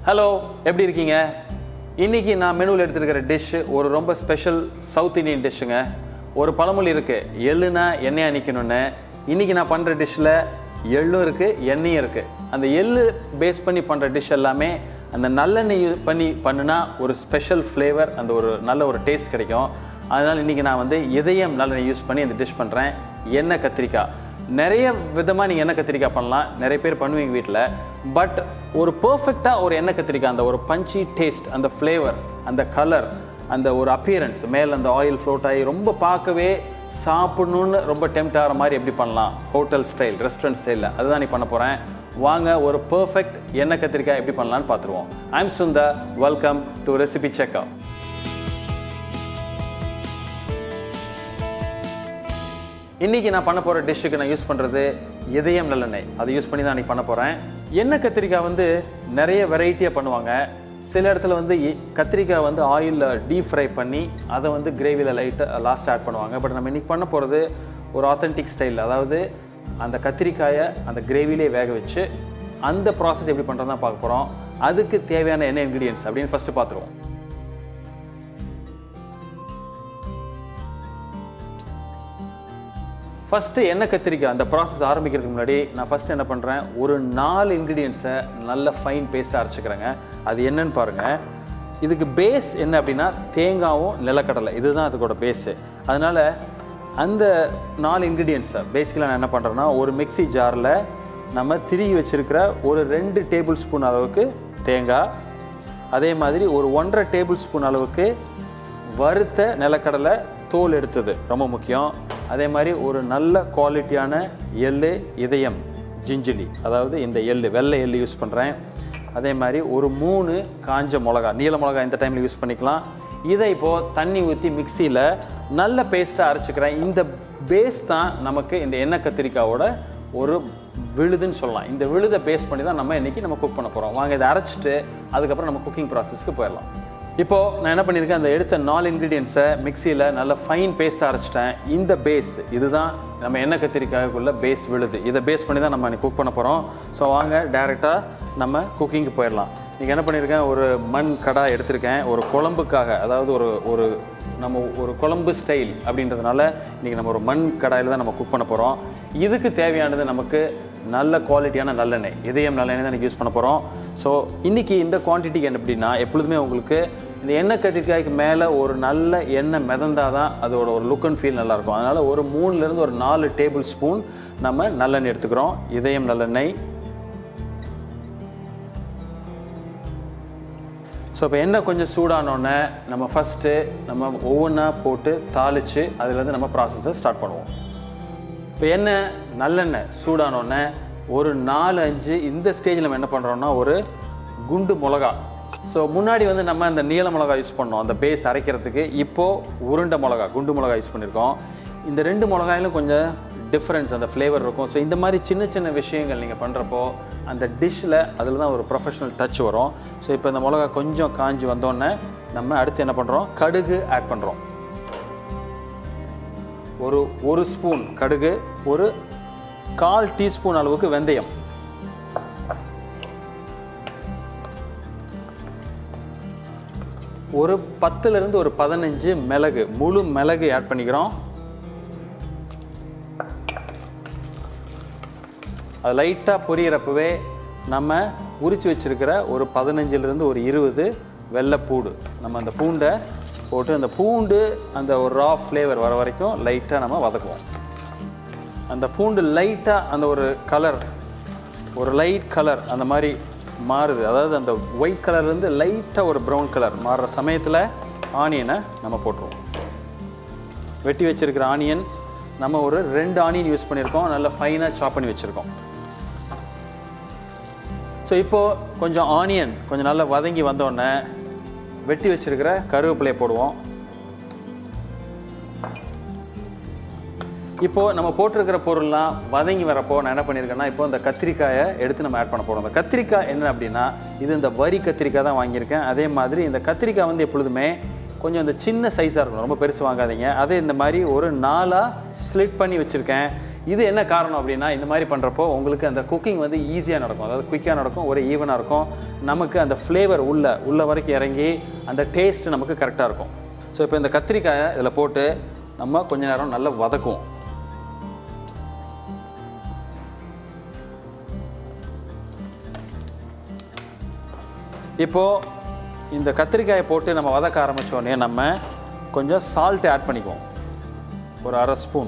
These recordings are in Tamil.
ஹலோ எப்படி இருக்கீங்க இன்னைக்கு நான் மெனுவில் எடுத்துருக்கிற டிஷ் ஒரு ரொம்ப ஸ்பெஷல் சவுத் இந்தியன் டிஷ்ஷுங்க ஒரு பழமொழி இருக்கு எள்ளுனா எண்ணெயா நிற்கணும்னு இன்னைக்கு நான் பண்ணுற டிஷ்ஷில் எள்ளும் இருக்கு எண்ணெயும் இருக்கு அந்த எள்ளு பேஸ் பண்ணி பண்ணுற டிஷ் எல்லாமே அந்த நல்லெண்ணெய் use பண்ணி பண்ணுனா ஒரு ஸ்பெஷல் ஃப்ளேவர் அந்த ஒரு நல்ல ஒரு டேஸ்ட் கிடைக்கும் அதனால் இன்றைக்கி நான் வந்து இதயம் நல்லெண்ணெய் யூஸ் பண்ணி இந்த டிஷ் பண்ணுறேன் எண்ணெய் கத்திரிக்காய் நிறைய விதமாக நீங்கள் எண்ணெய் கத்திரிக்காய் பண்ணலாம் நிறைய பேர் பண்ணுவீங்க வீட்டில் பட் ஒரு பர்ஃபெக்டாக ஒரு எண்ணெய் கத்திரிக்காய் அந்த ஒரு பஞ்சி டேஸ்ட் அந்த ஃப்ளேவர் அந்த கலர் அந்த ஒரு அப்பியரன்ஸ் மேலே அந்த ஆயில் ஃப்ளோட் ஆகி ரொம்ப பார்க்கவே சாப்பிடணுன்னு ரொம்ப டெம்ட் ஆகிற மாதிரி எப்படி பண்ணலாம் ஹோட்டல் ஸ்டைல் ரெஸ்டாரண்ட் ஸ்டைலில் அதுதான் நீ பண்ண போகிறேன் வாங்க ஒரு பர்ஃபெக்ட் எண்ணெய் கத்திரிக்காய் எப்படி பண்ணலான்னு பார்த்துருவோம் I'm Sundar welcome to recipe checkup இன்றைக்கி நான் பண்ண போகிற டிஷ்ஷுக்கு நான் யூஸ் பண்ணுறது இதயம் நல்லெண்ணெய் அதை யூஸ் பண்ணி தான் அன்றைக்கி பண்ண போகிறேன் எண்ணெய் கத்திரிக்காய் வந்து நிறைய வெரைட்டியாக பண்ணுவாங்க சில இடத்துல வந்து இ- கத்திரிக்காய் வந்து ஆயிலில் டீப் ஃப்ரை பண்ணி அதை வந்து கிரேவியில் லைட்டாக லாஸ்ட் ஆட் பண்ணுவாங்க பட் நம்ம இன்றைக்கி பண்ண போகிறது ஒரு ஆத்தென்டிக் ஸ்டைல் அதாவது அந்த கத்திரிக்காயை அந்த கிரேவிலே வேக வச்சு அந்த ப்ராசஸ் எப்படி பண்ணுறது தான் பார்க்க போகிறோம் அதுக்கு தேவையான என்ன இன்க்ரீடியன்ஸ் அப்படின்னு ஃபஸ்ட்டு பார்த்துருவோம் ஃபஸ்ட்டு எண்ணெய் கத்திரிக்காய் அந்த ப்ராசஸ் ஆரம்பிக்கிறதுக்கு முன்னாடி நான் ஃபஸ்ட்டு என்ன பண்ணுறேன் ஒரு நாலு இன்க்ரீடியன்ஸை நல்ல ஃபைன் பேஸ்ட்டாக அரைச்சிக்கிறேங்க அது என்னன்னு பாருங்கள் இதுக்கு பேஸ் என்ன அப்படின்னா தேங்காவும் நிலக்கடலை இதுதான் அதுக்கோட பேஸு அதனால் அந்த நாலு இன்க்ரீடியன்ஸை பேசிக்கலாக நான் என்ன பண்ணுறேன்னா ஒரு மிக்ஸி ஜாரில் நம்ம திருகி வச்சிருக்கிற ஒரு ரெண்டு டேபிள் ஸ்பூன் அளவுக்கு தேங்காய் அதே மாதிரி ஒரு ஒன்றரை டேபிள் ஸ்பூன் அளவுக்கு வறுத்த நிலக்கடலை தோல் எடுத்தது ரொம்ப முக்கியம் அதே மாதிரி ஒரு நல்ல குவாலிட்டியான எள்ளு இதயம் ஜிஞ்சிலி அதாவது இந்த எள்ளு வெள்ளை எள்ளு யூஸ் பண்ணுறேன் அதே மாதிரி ஒரு மூணு காஞ்ச மிளகா நீல மிளகா இந்த டைமில் யூஸ் பண்ணிக்கலாம் இதை இப்போது தண்ணி ஊற்றி மிக்சியில் நல்ல பேஸ்ட்டாக அரைச்சிக்கிறேன் இந்த பேஸ் தான் நமக்கு இந்த எண்ணெய் கத்திரிக்காவோட ஒரு விழுதுன்னு சொல்லலாம் இந்த விழுதை பேஸ் பண்ணி தான் நம்ம இன்றைக்கி நம்ம குக் பண்ண போகிறோம் வாங்க இதை அரைச்சிட்டு அதுக்கப்புறம் நம்ம குக்கிங் ப்ராசஸ்க்கு போயிடலாம் இப்போது நான் என்ன பண்ணியிருக்கேன் அந்த எடுத்த நாலு இன்க்ரீடியன்ஸை மிக்சியில் நல்ல ஃபைன் பேஸ்ட்டாக அரைச்சிட்டேன் இந்த பேஸ் இதுதான் நம்ம எண்ணெய் கத்திரிக்காய்க்குள்ள பேஸ் விழுது இதை பேஸ் பண்ணி தான் நம்ம இன்னைக்கு குக் பண்ண போகிறோம் ஸோ வாங்க டேரெக்டாக நம்ம குக்கிங்க்கு போயிடலாம் இன்றைக்கி என்ன பண்ணியிருக்கேன் ஒரு மண் கடாய் எடுத்திருக்கேன் ஒரு குழம்புக்காக அதாவது ஒரு ஒரு நம்ம ஒரு குழம்பு ஸ்டைல் அப்படின்றதுனால இன்றைக்கி நம்ம ஒரு மண் கடாயில் தான் நம்ம குக் பண்ண போகிறோம் இதுக்கு தேவையானது நமக்கு நல்ல குவாலிட்டியான நல்லெண்ணெய் இதயம் நல்லெண்ணெய் தான் யூஸ் பண்ண போகிறோம் ஸோ இன்றைக்கி இந்த குவான்டிட்டிக்கு என்ன எப்படின்னா எப்பொழுதுமே உங்களுக்கு இந்த எண்ணெய் கத்திரிக்காய்க்கு மேலே ஒரு நல்ல எண்ணெய் மிதந்தால் தான் அதோட ஒரு லுக் அண்ட் ஃபீல் நல்லாயிருக்கும் அதனால் ஒரு மூணுலேருந்து ஒரு நாலு டேபிள் ஸ்பூன் நம்ம நல்லெண்ணெய் எடுத்துக்கிறோம் இதயம் நல்லெண்ணெய் ஸோ இப்போ எண்ணெய் கொஞ்சம் சூடானோடனே நம்ம ஃபஸ்ட்டு நம்ம ஒவ்வொன்றா போட்டு தாளித்து அதுலேருந்து நம்ம ப்ராசஸை ஸ்டார்ட் பண்ணுவோம் இப்போ எண்ணெய் நல்லெண்ணெய் சூடானோடனே ஒரு நாலு அஞ்சு இந்த ஸ்டேஜில் நம்ம என்ன பண்ணுறோம்னா ஒரு குண்டு மிளகா ஸோ முன்னாடி வந்து நம்ம இந்த நீல மிளகா யூஸ் பண்ணோம் அந்த பேஸ் அரைக்கிறதுக்கு இப்போது உருண்டை மிளகா குண்டு மிளகா யூஸ் பண்ணியிருக்கோம் இந்த ரெண்டு மிளகாயிலும் கொஞ்சம் டிஃப்ரென்ஸ் அந்த ஃப்ளேவர் இருக்கும் ஸோ இந்த மாதிரி சின்ன சின்ன விஷயங்கள் நீங்கள் பண்ணுறப்போ அந்த டிஷ்ஷில் அதில் தான் ஒரு ப்ரொஃபஷனல் டச் வரும் ஸோ இப்போ இந்த மிளகா கொஞ்சம் காஞ்சி வந்தோடனே நம்ம அடுத்து என்ன பண்ணுறோம் கடுகு ஆட் பண்ணுறோம் ஒரு ஒரு ஸ்பூன் கடுகு ஒரு கால் டீஸ்பூன் அளவுக்கு வெந்தயம் ஒரு பத்துலேருந்து ஒரு பதினஞ்சு மிளகு முழு மிளகு ஆட் பண்ணிக்கிறோம் அது லைட்டாக பொரியறப்பவே நம்ம உரிச்சு வச்சிருக்கிற ஒரு பதினஞ்சுலேருந்து ஒரு இருபது வெள்ளைப்பூடு நம்ம அந்த பூண்டை போட்டு அந்த பூண்டு அந்த ஒரு ரா ஃப்ளேவர் வர வரைக்கும் லைட்டாக நம்ம வதக்குவோம் அந்த பூண்டு லைட்டாக அந்த ஒரு கலர் ஒரு லைட் கலர் அந்த மாதிரி மாறுது அதாவது அந்த ஒயிட் கலர்லேருந்து லைட்டாக ஒரு ப்ரௌன் கலர் மாறுற சமயத்தில் ஆனியனை நம்ம போட்டுருவோம் வெட்டி வச்சிருக்கிற ஆனியன் நம்ம ஒரு ரெண்டு ஆனியன் யூஸ் பண்ணியிருக்கோம் நல்லா ஃபைனாக சாப் பண்ணி வச்சுருக்கோம் ஸோ இப்போது கொஞ்சம் ஆனியன் கொஞ்சம் நல்லா வதங்கி வந்தோடனே வெட்டி வச்சிருக்கிற கருவேப்பிலையை போடுவோம் இப்போது நம்ம போட்டிருக்கிற பொருள்லாம் வதங்கி வரப்போ நான் என்ன பண்ணியிருக்கேன்னா இப்போ இந்த கத்திரிக்காயை எடுத்து நம்ம ஆட் பண்ண போகிறோம் இந்த கத்திரிக்காய் என்ன அப்படின்னா இது இந்த வரி கத்திரிக்காய் தான் வாங்கியிருக்கேன் அதே மாதிரி இந்த கத்திரிக்காய் வந்து எப்பொழுதுமே கொஞ்சம் இந்த சின்ன சைஸாக இருக்கணும் ரொம்ப பெருசு வாங்காதீங்க அதே இந்த மாதிரி ஒரு நாலாக ஸ்லிட் பண்ணி வச்சுருக்கேன் இது என்ன காரணம் அப்படின்னா இந்த மாதிரி பண்ணுறப்போ உங்களுக்கு அந்த குக்கிங் வந்து ஈஸியாக நடக்கும் அதாவது குயிக்காக நடக்கும் ஒரே ஈவனாக இருக்கும் நமக்கு அந்த ஃப்ளேவர் உள்ள உள்ள வரைக்கும் இறங்கி அந்த டேஸ்ட் நமக்கு கரெக்டாக இருக்கும் ஸோ இப்போ இந்த கத்திரிக்காயை இதில் போட்டு நம்ம கொஞ்ச நேரம் நல்லா வதக்குவோம் இப்போது இந்த கத்திரிக்காயை போட்டு நம்ம வதக்க ஆரம்பித்தோடனே நம்ம கொஞ்சம் சால்ட் ஆட் பண்ணிக்குவோம் ஒரு அரை ஸ்பூன்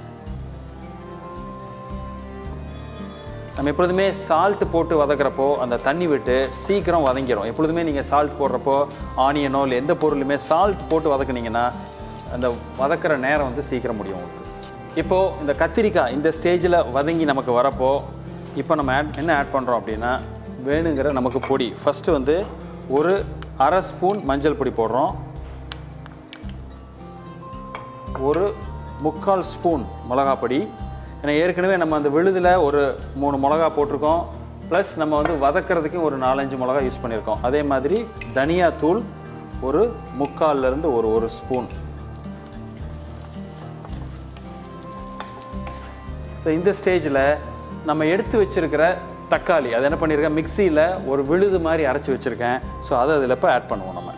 நம்ம எப்பொழுதுமே சால்ட் போட்டு வதக்குறப்போ அந்த தண்ணி விட்டு சீக்கிரம் வதங்கிடும் எப்பொழுதுமே நீங்கள் சால்ட் போடுறப்போ ஆனியனோ இல்லை எந்த பொருளுமே சால்ட் போட்டு வதக்குனீங்கன்னா அந்த வதக்குற நேரம் வந்து சீக்கிரம் முடியும் உங்களுக்கு இப்போது இந்த கத்திரிக்காய் இந்த ஸ்டேஜில் வதங்கி நமக்கு வரப்போ இப்போ நம்ம ஆட் என்ன ஆட் பண்ணுறோம் அப்படின்னா வேணுங்கிற நமக்கு பொடி ஃபஸ்ட்டு வந்து ஒரு அரை ஸ்பூன் மஞ்சள் பொடி போடுறோம் ஒரு முக்கால் ஸ்பூன் மிளகாப் பொடி ஏன்னா ஏற்கனவே நம்ம அந்த விழுதில் ஒரு மூணு மிளகா போட்டிருக்கோம் ப்ளஸ் நம்ம வந்து வதக்கிறதுக்கும் ஒரு நாலஞ்சு மிளகா யூஸ் பண்ணியிருக்கோம் அதே மாதிரி தனியாத்தூள் ஒரு முக்கால்லேருந்து ஒரு ஒரு ஸ்பூன் ஸோ இந்த ஸ்டேஜில் நம்ம எடுத்து வச்சிருக்கிற தக்காளி அதை என்ன பண்ணியிருக்கேன் மிக்சியில் ஒரு விழுது மாதிரி அரைச்சி வச்சுருக்கேன் ஸோ அதை அதில் இப்போ ஆட் பண்ணுவோம் நம்ம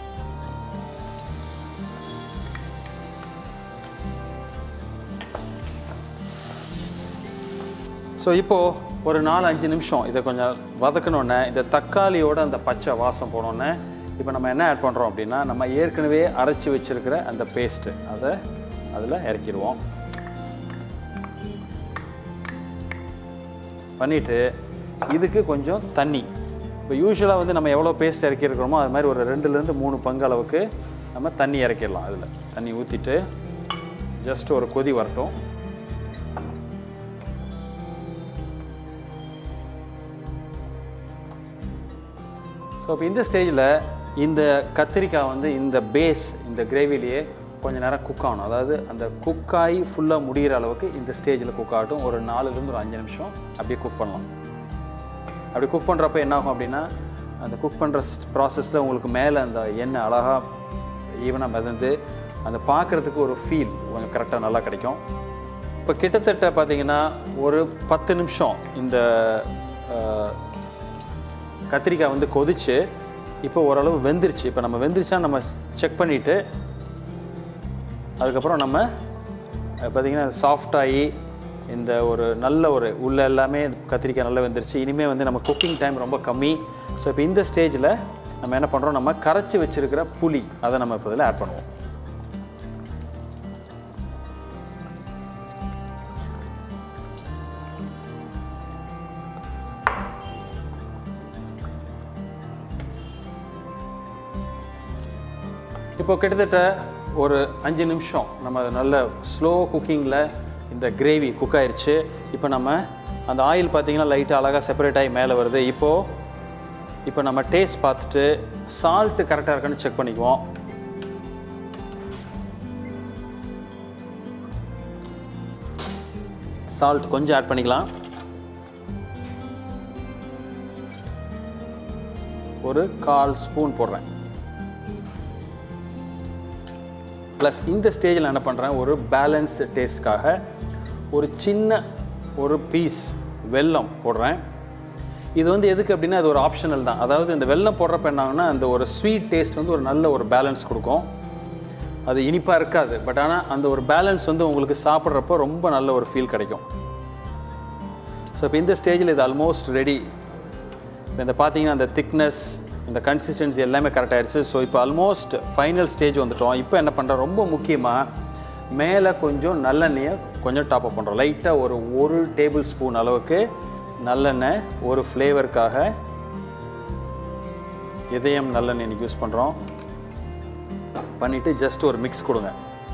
ஸோ இப்போது ஒரு நாலு அஞ்சு நிமிஷம் இதை கொஞ்சம் வதக்கணுன்னே இந்த தக்காளியோட அந்த பச்சை வாசம் போனோன்னே இப்போ நம்ம என்ன ஆட் பண்ணுறோம் அப்படின்னா நம்ம ஏற்கனவே அரைச்சி வச்சிருக்கிற அந்த பேஸ்ட்டு அதை அதில் இறக்கிடுவோம் பண்ணிவிட்டு இதுக்கு கொஞ்சம் தண்ணி இப்போ யூஸ்வலாக வந்து நம்ம எவ்வளோ பேஸ்ட் இறக்கியிருக்கிறோமோ அது மாதிரி ஒரு ரெண்டுலேருந்து மூணு பங்கு அளவுக்கு நம்ம தண்ணி இறக்கிடலாம் அதில் தண்ணி ஊற்றிட்டு ஜஸ்ட் ஒரு கொதி வரட்டும் ஸோ இப்போ இந்த ஸ்டேஜில் இந்த கத்திரிக்காய் வந்து இந்த பேஸ் இந்த கிரேவிலேயே கொஞ்ச நேரம் குக் ஆகணும் அதாவது அந்த குக் ஆகி ஃபுல்லாக முடிகிற அளவுக்கு இந்த ஸ்டேஜில் குக் ஆகட்டும் ஒரு நாலுலேருந்து ஒரு அஞ்சு நிமிஷம் அப்படியே குக் பண்ணலாம் அப்படி குக் பண்ணுறப்ப என்ன ஆகும் அப்படின்னா அந்த குக் பண்ணுற ப்ராசஸில் உங்களுக்கு மேலே அந்த எண்ணெய் அழகாக ஈவனாக மிதந்து அந்த பார்க்குறதுக்கு ஒரு ஃபீல் கொஞ்சம் கரெக்டாக நல்லா கிடைக்கும் இப்போ கிட்டத்தட்ட பார்த்தீங்கன்னா ஒரு பத்து நிமிஷம் இந்த அஹ், கத்திரிக்காய் வந்து கொதிச்சு இப்போ ஓரளவு வெந்துருச்சு இப்போ நம்ம வெந்துருச்சா நம்ம செக் பண்ணிவிட்டு அதுக்கப்புறம் நம்ம அஹ், பார்த்தீங்கன்னா சாஃப்டாகி இந்த ஒரு நல்ல ஒரு உள்ள எல்லாமே கத்திரிக்காய் நல்லா வெந்துருச்சு இனிமேல் வந்து நம்ம குக்கிங் டைம் ரொம்ப கம்மி ஸோ இப்போ இந்த ஸ்டேஜில் நம்ம என்ன பண்ணுறோம் நம்ம கரைச்சி வச்சிருக்கிற புளி அதை நம்ம இப்போ இதில் ஆட் பண்ணுவோம் இப்போ கிட்டத்தட்ட ஒரு அஞ்சு நிமிஷம் நம்ம நல்ல ஸ்லோ குக்கிங்கில் இந்த கிரேவி குக் ஆயிருச்சு இப்போ நம்ம அந்த ஆயில் பார்த்தீங்கன்னா லைட்டாக அழகாக செப்பரேட் ஆகி மேலே வருது இப்போது இப்போ நம்ம டேஸ்ட் பார்த்துட்டு சால்ட்டு கரெக்டாக இருக்கான்னு செக் பண்ணிக்குவோம் சால்ட் கொஞ்சம் ஆட் பண்ணிக்கலாம் ஒரு கால் ஸ்பூன் போடுறேன் ப்ளஸ் இந்த ஸ்டேஜில் என்ன பண்ணுறேன் ஒரு பேலன்ஸ் டேஸ்ட்காக ஒரு சின்ன ஒரு பீஸ் வெல்லம் போடுறேன் இது வந்து எதுக்கு அப்படின்னா அது ஒரு ஆப்ஷனல் தான் அதாவது இந்த வெல்லம் போடுறப்ப என்ன ஆகும்னா அந்த ஒரு ஸ்வீட் டேஸ்ட் வந்து ஒரு நல்ல ஒரு பேலன்ஸ் கொடுக்கும் அது இனிப்பாக இருக்காது பட் ஆனால் அந்த ஒரு பேலன்ஸ் வந்து உங்களுக்கு சாப்பிட்றப்போ ரொம்ப நல்ல ஒரு ஃபீல் கிடைக்கும் ஸோ இப்போ இந்த ஸ்டேஜில் இது ஆல்மோஸ்ட் ரெடி இப்போ இந்த பார்த்தீங்கன்னா அந்த திக்னஸ் இந்த கன்சிஸ்டன்சி எல்லாமே கரெக்ட் ஆயிடுச்சு ஸோ இப்போ ஆல்மோஸ்ட் ஃபைனல் ஸ்டேஜ் வந்துட்டோம் இப்போ என்ன பண்ணுறோம் ரொம்ப முக்கியமாக மேலே கொஞ்சம் நல்லெண்ணெயை கொஞ்சம் டாப் அப் பண்ணுறோம் லைட்டாக ஒரு ஒரு டேபிள் ஸ்பூன் அளவுக்கு நல்லெண்ணெய் ஒரு ஃப்ளேவருக்காக இதயம் நல்லெண்ணெய் இன்னைக்கு யூஸ் பண்ணுறோம் பண்ணிவிட்டு ஜஸ்ட் ஒரு மிக்ஸ் கொடுங்க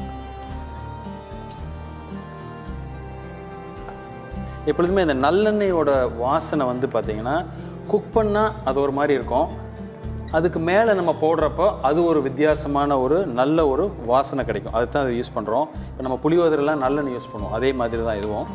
எப்பொழுதுமே இந்த நல்லெண்ணெயோட வாசனை வந்து பார்த்தீங்கன்னா குக் பண்ணால் அது ஒரு மாதிரி இருக்கும் அதுக்கு மேலே நம்ம போடுறப்போ அது ஒரு வித்தியாசமான ஒரு நல்ல ஒரு வாசனை கிடைக்கும் அதுதான் அதை யூஸ் பண்ணுறோம் இப்போ நம்ம புளியோதரெல்லாம் நல்லெண்ணெய் யூஸ் பண்ணுவோம் அதே மாதிரி தான் இதுவும்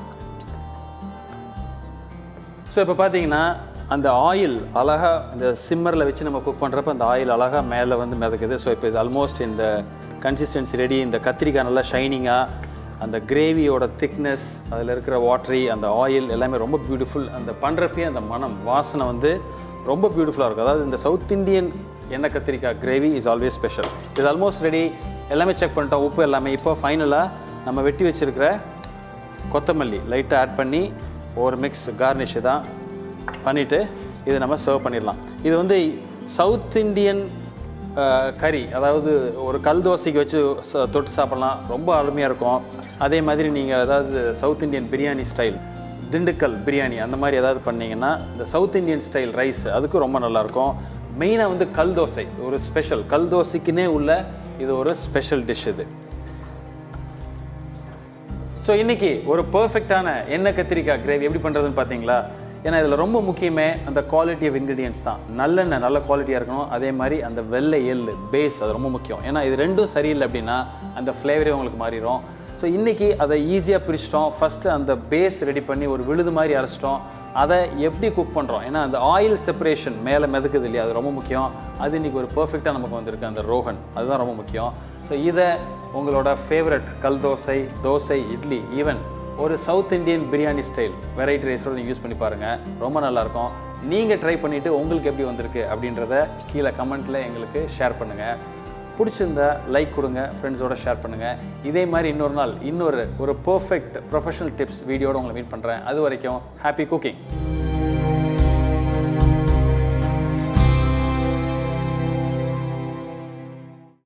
ஸோ இப்போ பார்த்தீங்கன்னா அந்த ஆயில் அழகாக இந்த சிம்மரில் வச்சு நம்ம குக் பண்ணுறப்ப அந்த ஆயில் அழகாக மேலே வந்து மிதக்குது ஸோ இப்போ இது ஆல்மோஸ்ட் இந்த கன்சிஸ்டன்சி ரெடி இந்த கத்திரிக்காய் நல்லா ஷைனிங்காக அந்த கிரேவியோட திக்னஸ் அதில் இருக்கிற வாட்டரி அந்த ஆயில் எல்லாமே ரொம்ப பியூட்டிஃபுல் அந்த பண்ணுறப்பே அந்த மனம் வாசனை வந்து ரொம்ப பியூட்டிஃபுல்லாக இருக்கும் அதாவது இந்த சவுத் இந்தியன் எண்ணெய் கத்திரிக்காய் கிரேவி இஸ் ஆல்வேஸ் ஸ்பெஷல் இது ஆல்மோஸ்ட் ரெடி எல்லாமே செக் பண்ணிட்டோம் உப்பு எல்லாமே இப்போ ஃபைனலாக நம்ம வெட்டி வச்சிருக்கிற கொத்தமல்லி லைட்டாக ஆட் பண்ணி ஒரு மிக்ஸ் கார்னிஷ் தான் பண்ணிவிட்டு இது நம்ம சர்வ் பண்ணிடலாம் இது வந்து சவுத் இந்தியன் கறி அதாவது ஒரு கல் தோசைக்கு வச்சு ச- தொட்டு சாப்பிட்லாம் ரொம்ப அருமையாக இருக்கும் அதே மாதிரி நீங்கள் அதாவது south Indian biryani style Dindigul biryani அந்த மாதிரி ஏதாவது பண்ணீங்கன்னா இந்த சவுத் இந்தியன் ஸ்டைல் ரைஸ் அதுக்கும் ரொம்ப நல்லாயிருக்கும் மெயினாக வந்து கல் தோசை ஒரு ஸ்பெஷல் கல் தோசைக்குன்னே உள்ள இது ஒரு ஸ்பெஷல் டிஷ் இது ஸோ இன்னைக்கு ஒரு பெர்ஃபெக்டான எண்ணெய் கத்திரிக்காய் கிரேவி எப்படி பண்ணுறதுன்னு பார்த்தீங்களா ஏன்னா இதில் ரொம்ப முக்கியமே அந்த குவாலிட்டி ஆஃப் இன்க்ரீடியன்ஸ் தான் நல்லெண்ணெய் நல்ல குவாலிட்டியாக இருக்கணும் அதே மாதிரி அந்த வெள்ளை எள்ளு பேஸ் அது ரொம்ப முக்கியம் ஏன்னா இது ரெண்டும் சரியில்லை அப்படின்னா அந்த ஃப்ளேவரே உங்களுக்கு மாறிடும் ஸோ இன்றைக்கி அதை ஈஸியாக பிரிச்சிட்டோம் ஃபஸ்ட்டு அந்த பேஸ் ரெடி பண்ணி ஒரு விழுது மாதிரி அரைச்சிட்டோம் அதை எப்படி குக் பண்ணுறோம் ஏன்னா அந்த ஆயில் செப்பரேஷன் மேலே மிதக்குது இல்லையா அது ரொம்ப முக்கியம் அது இன்றைக்கி ஒரு பெர்ஃபெக்டாக நமக்கு வந்திருக்கு அந்த ரோகன் அதுதான் ரொம்ப முக்கியம் ஸோ இதை உங்களோட ஃபேவரட் கல் தோசை தோசை இட்லி ஈவன் ஒரு south Indian biryani style variety ரைஸோட நீங்கள் யூஸ் பண்ணி பாருங்கள் ரொம்ப நல்லாயிருக்கும் நீங்கள் ட்ரை பண்ணிவிட்டு உங்களுக்கு எப்படி வந்திருக்கு அப்படின்றத கீழே கமெண்ட்டில் எங்களுக்கு ஷேர் பண்ணுங்கள் பிடிச்சிருந்தா லைக் கொடுங்க ஃப்ரெண்ட்ஸோட ஷேர் பண்ணுங்கள் இதே மாதிரி இன்னொரு நாள் இன்னொரு ஒரு பர்ஃபெக்ட் ப்ரொஃபஷனல் டிப்ஸ் வீடியோட உங்களை மீட் பண்ணுறேன் அது வரைக்கும் ஹாப்பி குக்கிங்